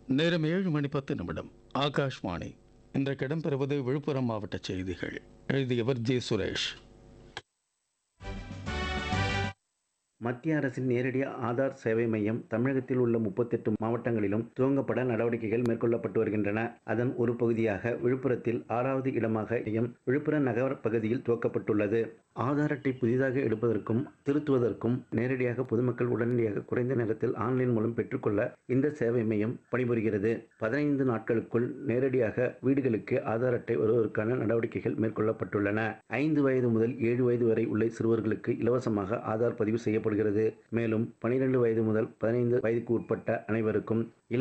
நேரம் ஏழு மணி பத்து நிமிடம் ஆகாஷ்வாணி இன்றைக்கு இடம்பெறுவது விழுப்புரம் மாவட்ட செய்திகள் எழுதியவர் ஜே சுரேஷ் மத்திய அரசின் நேரடி ஆதார் சேவை மையம் தமிழகத்தில் உள்ள முப்பத்தெட்டு மாவட்டங்களிலும் துவங்கப்பட நடவடிக்கைகள் மேற்கொள்ளப்பட்டு வருகின்றன அதன் ஒரு பகுதியாக விழுப்புரத்தில் ஆறாவது இடமாக மையம் விழுப்புரம் நகர பகுதியில் துவக்கப்பட்டுள்ளது ஆதார் அட்டை புதிதாக எடுப்பதற்கும் திருத்துவதற்கும் நேரடியாக பொதுமக்கள் உடனடியாக குறைந்த நேரத்தில் ஆன்லைன் மூலம் பெற்றுக்கொள்ள இந்த சேவை மையம் பணிபுரிகிறது பதினைந்து நாட்களுக்குள் நேரடியாக வீடுகளுக்கு ஆதார் அட்டை வருவதற்கான நடவடிக்கைகள் மேற்கொள்ளப்பட்டுள்ளன ஐந்து வயது முதல் ஏழு வயது வரை உள்ள சிறுவர்களுக்கு இலவசமாக ஆதார் பதிவு செய்யப்படுகிறது மேலும் பனிரெண்டு வயது முதல் பதினைந்து வயதுக்கு உட்பட்ட அனைவருக்கும்